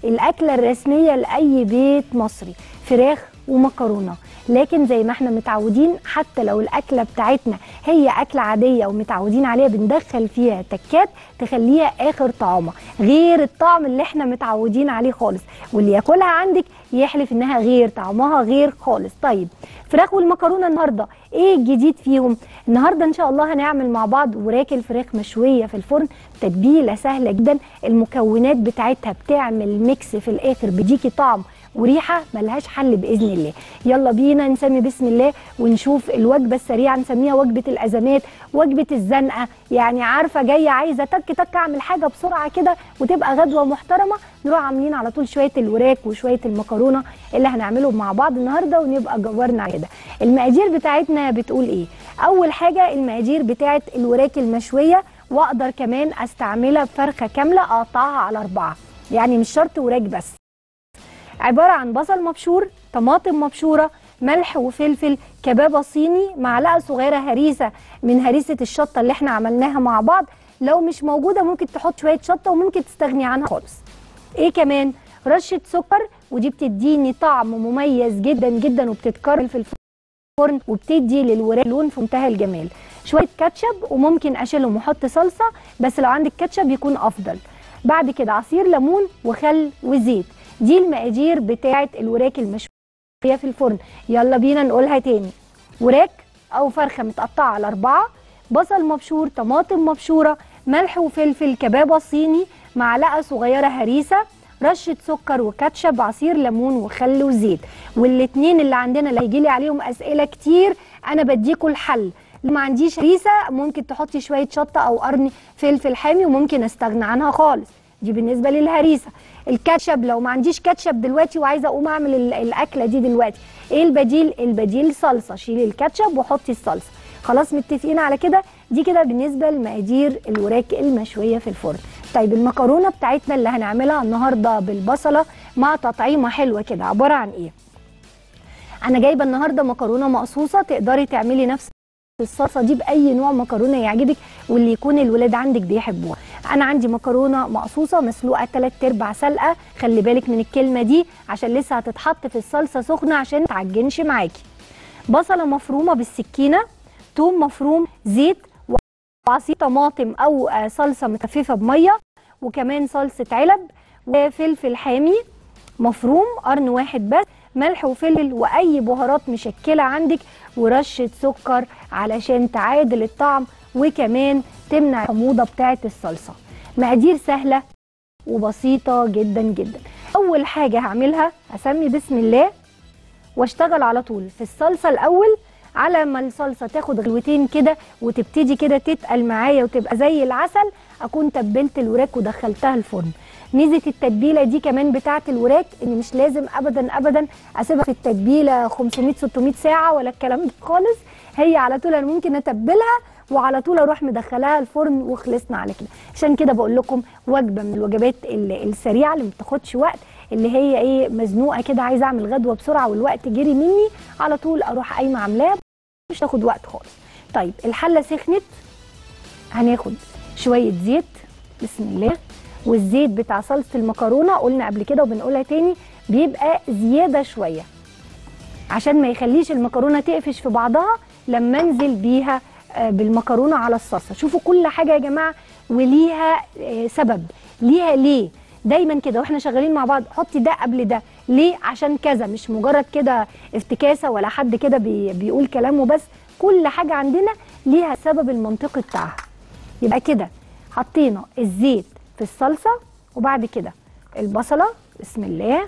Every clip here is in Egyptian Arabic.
الاكله الرسميه لاي بيت مصري فراخ ومكرونه لكن زي ما احنا متعودين حتى لو الاكله بتاعتنا هي اكله عاديه ومتعودين عليها بندخل فيها تكات تخليها اخر طعامه غير الطعم اللي احنا متعودين عليه خالص واللي ياكلها عندك يحلف انها غير طعمها غير خالص طيب فراخ والمكرونه النهارده ايه الجديد فيهم النهارده ان شاء الله هنعمل مع بعض وراك الفراخ مشويه في الفرن تتبيله سهله جدا المكونات بتاعتها بتعمل ميكس في الاخر بيديكي طعم وريحه ملهاش حل باذن الله يلا بينا نسمي بسم الله ونشوف الوجبه السريعه نسميها وجبه الازمات وجبه الزنقه يعني عارفه جايه عايزه تك تك اعمل حاجه بسرعه كده وتبقى غدوه محترمه نروح عاملين على طول شويه الوراك وشويه المكرونه اللي هنعملهم مع بعض النهارده ونبقى جورنا كده المقادير بتاعتنا بتقول ايه اول حاجه المقادير بتاعت الوراك المشويه واقدر كمان استعملها بفرخه كامله اقطعها على اربعه يعني مش شرط وراك بس عباره عن بصل مبشور طماطم مبشوره ملح وفلفل كبابه صيني معلقه صغيره هريسه من هريسه الشطه اللي احنا عملناها مع بعض لو مش موجوده ممكن تحط شويه شطه وممكن تستغني عنها خالص ايه كمان رشه سكر ودي بتديني طعم مميز جدا جدا وبتتكرر في الفرن وبتدي للوراك لون في منتهى الجمال شويه كاتشب وممكن اشيلهم واحط صلصه بس لو عندك كاتشب يكون افضل بعد كده عصير ليمون وخل وزيت دي المقادير بتاعه الوراك المشويه في الفرن يلا بينا نقولها تاني وراك او فرخه متقطعه على اربعه بصل مبشور طماطم مبشوره ملح وفلفل كبابه صيني معلقه صغيره هريسه رشه سكر وكاتشب عصير ليمون وخل وزيت والاتنين اللي عندنا اللي هيجي لي عليهم اسئله كتير انا بديكوا الحل لو ما عنديش هريسه ممكن تحطي شويه شطه او قرن فلفل حامي وممكن استغنى عنها خالص دي بالنسبه للهريسه الكاتشب لو ما عنديش كاتشب دلوقتي وعايزه اقوم اعمل الاكله دي دلوقتي ايه البديل البديل صلصه شيلي الكاتشب وحطي الصلصه خلاص متفقين على كده دي كده بالنسبه لمقادير الوراك المشويه في الفرن طيب المكرونه بتاعتنا اللي هنعملها النهارده بالبصله مع تطعيمه حلوه كده عباره عن ايه انا جايبه النهارده مكرونه مقصوصه تقدري تعملي نفس الصلصه دي باي نوع مكرونه يعجبك واللي يكون الولاد عندك بيحبوها انا عندي مكرونه مقصوصه مسلوقه 3 ارباع سلقه خلي بالك من الكلمه دي عشان لسه هتتحط في الصلصه سخنه عشان ما تعجنش معاكي بصله مفرومه بالسكينه توم مفروم زيت وعصير طماطم او صلصه متخففه بميه وكمان صلصه علب وفلفل حامي مفروم قرن واحد بس ملح وفلفل واي بهارات مشكله عندك ورشه سكر علشان تعادل الطعم وكمان تمنع الحموضه بتاعه الصلصه مقادير سهله وبسيطه جدا جدا اول حاجه هعملها هسمي بسم الله واشتغل على طول في الصلصه الاول على ما الصلصه تاخد غلوتين كده وتبتدي كده تتقل معايا وتبقى زي العسل اكون تبلت الوراك ودخلتها الفرن ميزه التتبيله دي كمان بتاعه الوراك ان مش لازم ابدا ابدا اسيبها في التتبيله 500 600 ساعه ولا الكلام ده خالص هي على طول انا ممكن اتبلها وعلى طول اروح مدخلاها الفرن وخلصنا على كده عشان كده بقول لكم وجبه من الوجبات السريعه اللي ما بتاخدش وقت اللي هي ايه مزنوقه كده عايزه اعمل غدوه بسرعه والوقت جري مني على طول اروح قايمه عاملاها مش تاخد وقت خالص طيب الحله سخنت هناخد شويه زيت بسم الله والزيت بتاع صلصه المكرونه قلنا قبل كده وبنقولها تاني بيبقى زياده شويه عشان ما يخليش المكرونه تقفش في بعضها لما انزل بيها بالمكرونه على الصلصه شوفوا كل حاجه يا جماعه وليها سبب ليها ليه دايما كده واحنا شغالين مع بعض حطي ده قبل ده ليه عشان كذا مش مجرد كده افتكاسه ولا حد كده بي بيقول كلامه بس كل حاجه عندنا ليها السبب المنطقي بتاعها يبقى كده حطينا الزيت في الصلصه وبعد كده البصله بسم الله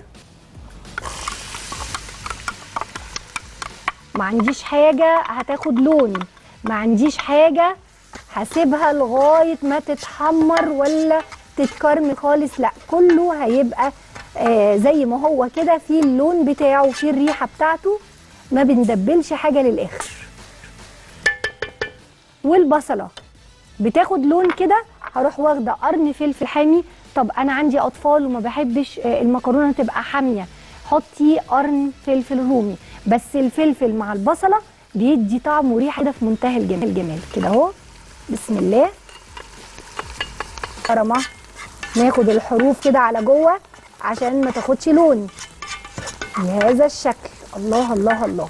ما عنديش حاجه هتاخد لون ما عنديش حاجه هسيبها لغايه ما تتحمر ولا تتكرمل خالص لا كله هيبقى آه زي ما هو كده في اللون بتاعه وفي الريحه بتاعته ما بندبلش حاجه للاخر والبصله بتاخد لون كده هروح واخده قرن فلفل حامي طب انا عندي اطفال وما بحبش آه المكرونه تبقى حاميه حطي قرن فلفل رومي بس الفلفل مع البصله بيدي طعم وريحه كده في منتهى الجمال الجمال كده اهو بسم الله محترمه ناخد الحروف كده على جوه عشان ما تاخدش لون بهذا الشكل الله الله الله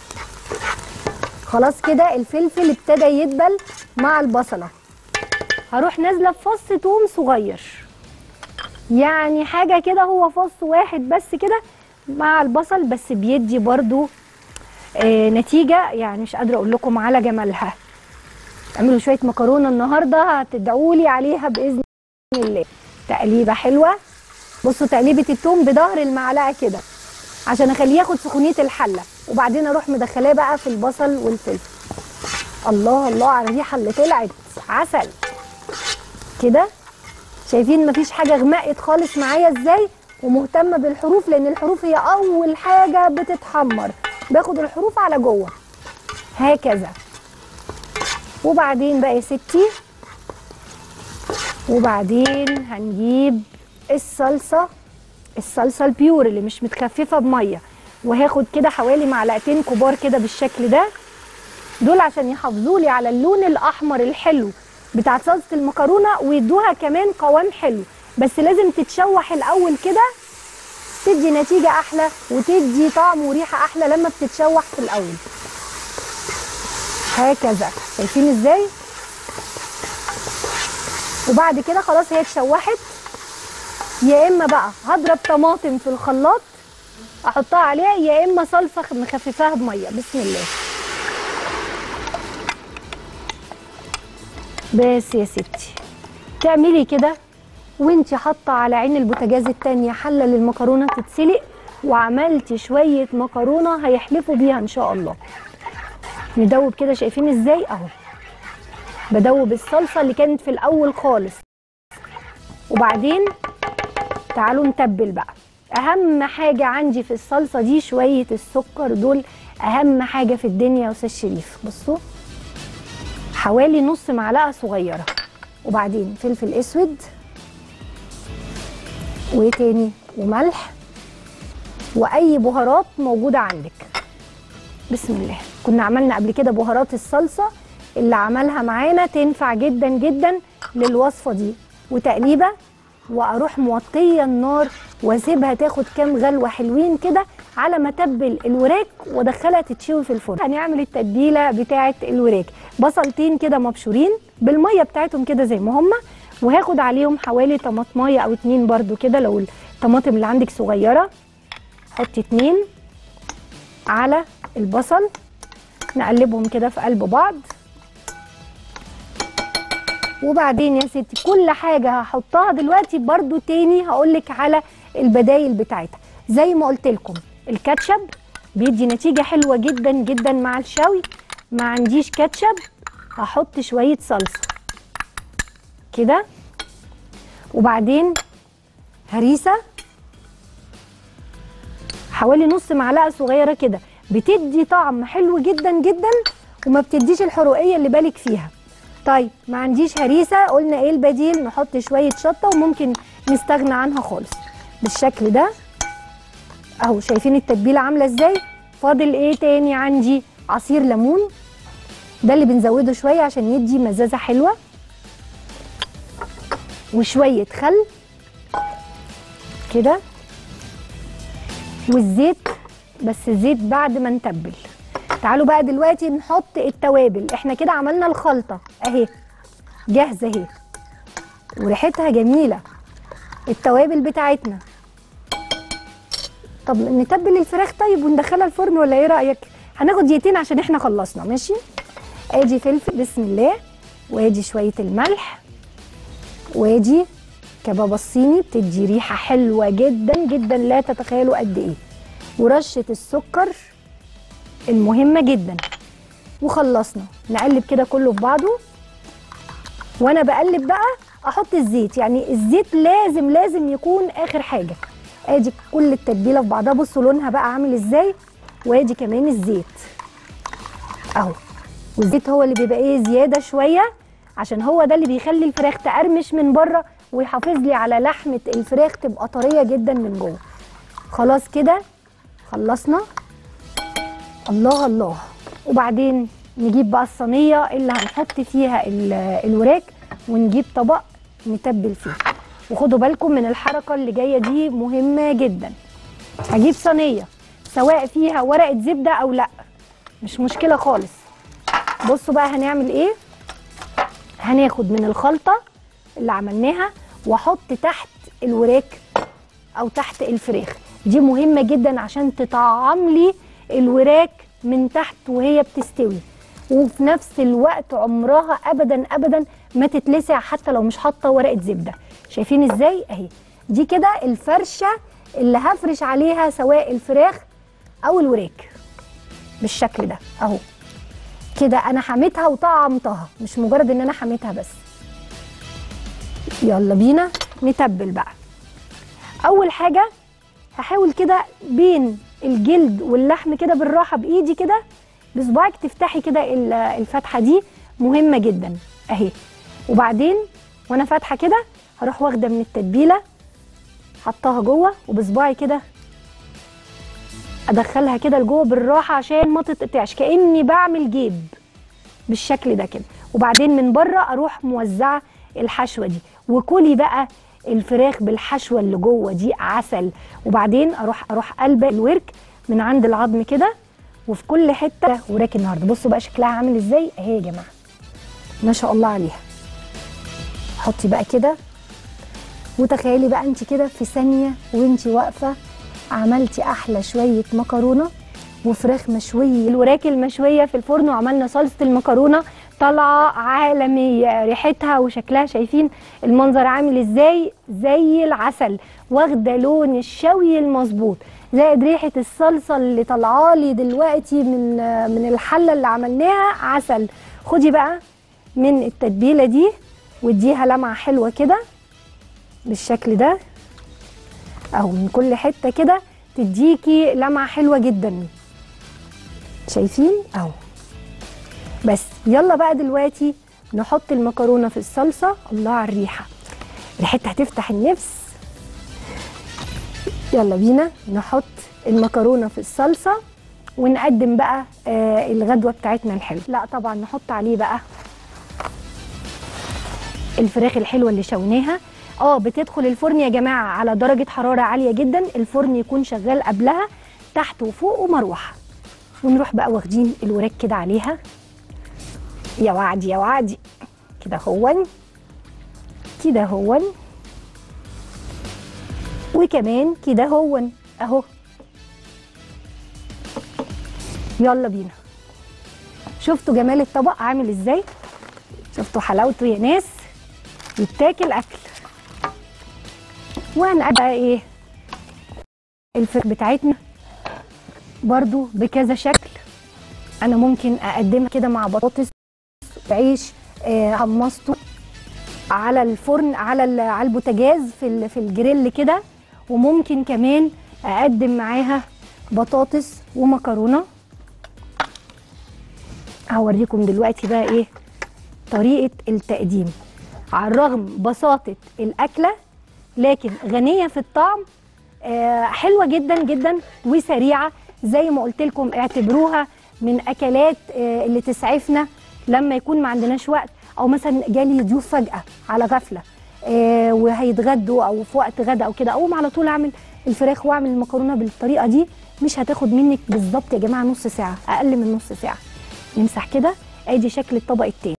خلاص كده الفلفل ابتدى يدبل مع البصله هروح نازله بفص توم صغير يعني حاجه كده هو فص واحد بس كده مع البصل بس بيدي برضو آه نتيجه يعني مش قادره اقول لكم على جمالها اعملوا شويه مكرونه النهارده هتدعوا لي عليها باذن الله تقليبه حلوه بصوا تقليبه التوم بظهر المعلقه كده عشان اخليه ياخد سخونيه الحله وبعدين اروح مدخلاه بقى في البصل والفلفل الله الله على الريحه اللي طلعت عسل كده شايفين مفيش حاجه غمقت خالص معايا ازاي ومهتمه بالحروف لان الحروف هي اول حاجه بتتحمر باخد الحروف على جوه هكذا وبعدين بقى يا ستي وبعدين هنجيب الصلصه الصلصه البيور اللي مش متخففه بميه وهاخد كده حوالي معلقتين كبار كده بالشكل ده دول عشان يحافظوا لي على اللون الاحمر الحلو بتاع صلصه المكرونه ويدوها كمان قوام حلو بس لازم تتشوح الاول كده تدي نتيجه احلى وتدي طعم وريحه احلى لما بتتشوح في الاول هكذا شايفين ازاي وبعد كده خلاص هي اتشوحت يا اما بقى هضرب طماطم في الخلاط احطها عليها يا اما صلصه مخففاها بميه بسم الله بس يا ستي تعملي كده وانتي حاطه على عين البوتاجاز التانية حله للمكرونه تتسلق وعملتي شويه مكرونه هيحلفوا بيها ان شاء الله ندوب كده شايفين ازاي اهو بدوب الصلصه اللي كانت في الاول خالص وبعدين تعالوا نتبل بقى اهم حاجه عندي في الصلصه دي شويه السكر دول اهم حاجه في الدنيا يا استاذ شريف بصوا حوالي نص معلقه صغيره وبعدين فلفل اسود وايه تاني وملح واي بهارات موجوده عندك بسم الله كنا عملنا قبل كده بهارات الصلصه اللي عملها معانا تنفع جدا جدا للوصفه دي وتقليبه واروح موطيه النار واسيبها تاخد كام غلوه حلوين كده على ما تبل الوراك وادخلها تتشوي في الفرن هنعمل التتبيله بتاعه الوراك بصلتين كده مبشورين بالميه بتاعتهم كده زي ما هما وهاخد عليهم حوالي طماطمايه او اتنين برده كده لو الطماطم اللي عندك صغيره حطي اتنين على البصل نقلبهم كده في قلب بعض وبعدين يا ستي كل حاجه هحطها دلوقتي برضو تاني هقولك على البدايل بتاعتها زي ما قلت لكم الكاتشب بيدي نتيجه حلوه جدا جدا مع الشوي ما عنديش كاتشب هحط شويه صلصه كده وبعدين هريسه حوالي نص معلقه صغيره كده بتدي طعم حلو جدا جدا وما بتديش الحرقيه اللي بالك فيها طيب ما عنديش هريسه قلنا ايه البديل نحط شويه شطه وممكن نستغنى عنها خالص بالشكل ده اهو شايفين التتبيله عامله ازاي فاضل ايه تاني عندي عصير ليمون ده اللي بنزوده شويه عشان يدي مزازه حلوه وشويه خل كده والزيت بس الزيت بعد ما نتبل تعالوا بقى دلوقتي نحط التوابل احنا كده عملنا الخلطه اهي جاهزه اهي وريحتها جميله التوابل بتاعتنا طب نتبل الفراخ طيب وندخلها الفرن ولا ايه رايك هناخد دقيقتين عشان احنا خلصنا ماشي ادي فلفل بسم الله وادي شويه الملح وادي كبابه الصيني بتدي ريحه حلوه جدا جدا لا تتخيلوا قد ايه ورشه السكر المهمه جدا وخلصنا نقلب كده كله في بعضه وانا بقلب بقى احط الزيت يعني الزيت لازم لازم يكون اخر حاجه ادي كل التتبيله في بعضها بصوا لونها بقى عامل ازاي وادي كمان الزيت اهو والزيت هو اللي بيبقى ايه زياده شويه عشان هو ده اللي بيخلي الفراخ تقرمش من بره ويحافظ لي على لحمه الفراخ تبقى طريه جدا من جوه خلاص كده خلصنا الله الله وبعدين نجيب بقى الصينيه اللي هنحط فيها ال- الوراك ونجيب طبق نتبل فيه وخدوا بالكم من الحركه اللي جايه دي مهمه جدا هجيب صينيه سواء فيها ورقه زبده او لا مش مشكله خالص بصوا بقى هنعمل ايه هناخد من الخلطه اللي عملناها واحط تحت الوراك او تحت الفراخ دي مهمه جدا عشان تطعم لي الوراك من تحت وهي بتستوي وفي نفس الوقت عمرها ابدا ابدا ما تتلسع حتى لو مش حاطه ورقه زبده شايفين ازاي اهي دي كده الفرشه اللي هفرش عليها سواء الفراخ او الوراك بالشكل ده اهو كده انا حميتها وطعمتها مش مجرد ان انا حميتها بس يلا بينا نتبل بقى اول حاجه هحاول كده بين الجلد واللحم كده بالراحه بايدي كده بصباعك تفتحي كده ال- الفتحه دي مهمه جدا اهي وبعدين وانا فاتحه كده هروح واخده من التتبيله حطاها جوه وبصباعي كده ادخلها كده لجوه بالراحه عشان ما تتقطعش كاني بعمل جيب بالشكل ده كده وبعدين من بره اروح موزعه الحشوه دي وكلي بقى الفراخ بالحشوه اللي جوه دي عسل وبعدين اروح اروح قلبه الورك من عند العظم كده وفي كل حته وراك النهارده بصوا بقى شكلها عامل ازاي اهي يا جماعه ما شاء الله عليها حطي بقى كده وتخيلي بقى انت كده في ثانيه وانت واقفه عملتي احلى شويه مكرونه وفراخ مشويه الوراك المشويه في الفرن وعملنا صلصه المكرونه طالعه عالميه ريحتها وشكلها شايفين المنظر عامل ازاي زي العسل واخده لون الشوي المظبوط زائد ريحه الصلصه اللي طالعه لي دلوقتي من من الحله اللي عملناها عسل خدي بقى من التتبيله دي واديها لمعه حلوه كده بالشكل ده اهو من كل حته كده تديكي لمعه حلوه جدا شايفين اهو بس يلا بقى دلوقتي نحط المكرونه في الصلصه الله على الريحه ريحتها هتفتح النفس يلا بينا نحط المكرونه في الصلصه ونقدم بقى آه الغدوه بتاعتنا الحلوه لا طبعا نحط عليه بقى الفراخ الحلوه اللي شويناها اه بتدخل الفرن يا جماعه على درجه حراره عاليه جدا الفرن يكون شغال قبلها تحت وفوق ومروحه ونروح بقى واخدين الوراك كده عليها يا وعدي يا وعدي كده هون كده هون وكمان كده هون اهو يلا بينا شفتوا جمال الطبق عامل ازاي شفتوا حلاوته يا ناس يتاكل اكل وهنقدم بقى ايه الفراخ بتاعتنا برضو بكذا شكل انا ممكن اقدمها كده مع بطاطس بعيش آه، حمصته على الفرن على ال- على البوتاجاز في ال- في الجريل كده وممكن كمان اقدم معاها بطاطس ومكرونه هوريكم دلوقتي بقى ايه طريقه التقديم على الرغم بساطه الاكله لكن غنيه في الطعم آه، حلوه جدا جدا وسريعه زي ما قلت لكم اعتبروها من اكلات آه، اللي تسعفنا لما يكون ما عندناش وقت او مثلا جالي ضيوف فجاه على غفله آه، وهيتغدوا او في وقت غدا او كده اقوم على طول اعمل الفراخ واعمل المكرونه بالطريقه دي مش هتاخد منك بالظبط يا جماعه نص ساعه اقل من نص ساعه نمسح كده ادي شكل الطبق التاني